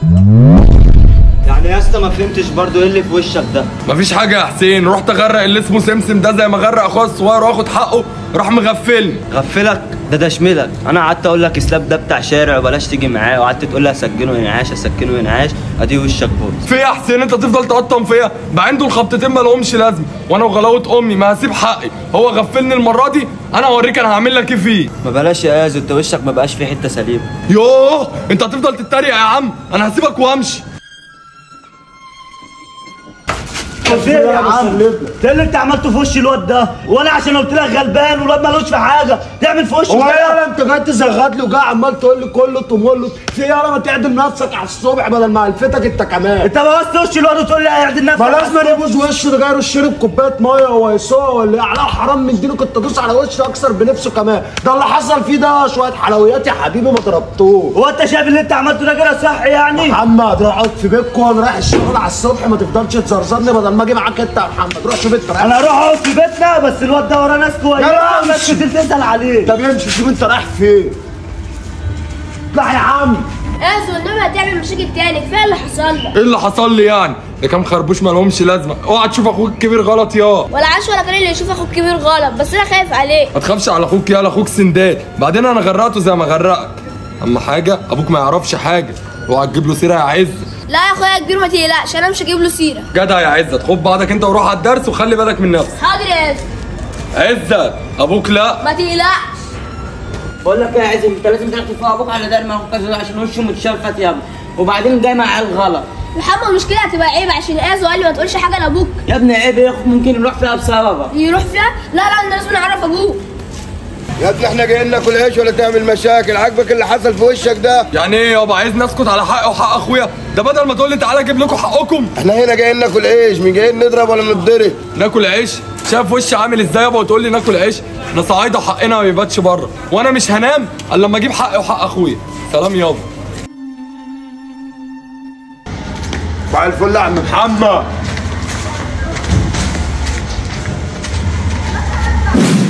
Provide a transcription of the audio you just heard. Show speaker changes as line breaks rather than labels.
يعني يا اسطى ما فهمتش برضو ايه اللي في وشك ده
مفيش حاجه يا حسين رحت اغرق اللي اسمه سمسم ده زي ما غرق اخويا الصغير واخد حقه راح مغفلني
غفلك ده ده شملك انا قعدت اقول لك اسلام ده بتاع شارع وبلاش تيجي معاه وقعدت تقول لي اسجنه ينعاش اسكنه ينعاش ادي وشك بوظ
في إيه يا حسين انت تفضل تقطم فيا بقى عنده الخبطتين ما لهمش لازمه وانا وغلاوه امي ما هسيب حقي هو غفلني المره دي انا اوريك انا هعمل لك ايه فيه
ما بلاش يا ازو انت وشك ما بقاش فيه حته سليمه
يوه انت هتفضل تتريق يا عم انا هسيبك وامشي
ايه يا عم ده اللي انت عملته في وش الواد ده وانا عشان قلت لك غلبان والواد مالوش في حاجه تعمل في وشه
هو
كده
يالا انت جاي تزغد لي وجاي عمال تقول لي كله تمله في يالا ما تعدل نفسك على الصبح بدل ما الفتك انت كمان
انت بوظت وش الواد وتقول لي اعدل نفسك
ما لازم يبوظ وشه ده جاي يرش لي بكوبايه ميه هو يسوع ولا ايه على حرام من دينه كنت ادوس على وشه اكثر بنفسه كمان ده اللي حصل فيه ده شويه حلويات يا حبيبي ما ضربتوه
هو انت شايف اللي انت عملته ده كده صح يعني
محمد روح اقعد في بيتكم وانا رايح الشغل على الصبح ما تفضلش تزرزرني بدل ما اجي معاك انت يا محمد روح شوف انت رايح
انا اروح اقعد في بيتنا بس الواد ده وراه ناس كويسه
يلا
وناس
امشي.
كتير تسال عليه
طب امشي شوف انت رايح فين اطلع يا عم
ايوه انما هتعمل مشاكل تاني كفايه اللي حصل لك
ايه اللي حصل لي يعني ده كام خربوش ما لهمش لازمه اوعى تشوف اخوك الكبير غلط يا
ولا عاش ولا كان اللي يشوف اخوك كبير غلط بس انا خايف عليه
ما تخافش على اخوك يالا اخوك سندال بعدين انا غرقته زي ما غرقك اما حاجه ابوك ما يعرفش حاجه اوعى تجيب له سيره يا عز
لا يا اخويا كبير ما تقلقش انا مش هجيب له سيره
جدع يا عزت خد بعضك انت وروح على الدرس وخلي بالك من نفسك
حاضر يا ياسر.
عزت ابوك لا
ما تقلقش
بقول لك ايه يا عزم انت لازم تروح تفوق ابوك على دار ما كذا عشان وشه متشلفت يا ابني وبعدين جاي مع عيال غلط
محمد المشكله هتبقى عيب عشان ايزو قال لي ما تقولش حاجه لابوك
يا ابني عيب يا اخو ممكن يروح فيها بسببك
يروح فيها لا لا انت لازم نعرف ابوك
يا ابني احنا جايين ناكل عيش ولا تعمل مشاكل عاجبك اللي حصل في وشك ده
يعني ايه يابا عايز نسكت على حقي وحق اخويا ده بدل ما تقول لي تعالى اجيب لكم حقكم
احنا هنا جايين ناكل عيش مش جايين نضرب ولا نتضرب
ناكل عيش شايف وشي عامل ازاي يابا وتقول لي ناكل عيش احنا صعايده وحقنا ما بيباتش بره وانا مش هنام الا لما اجيب حقي وحق اخويا سلام يابا
مع الفل يا عم محمد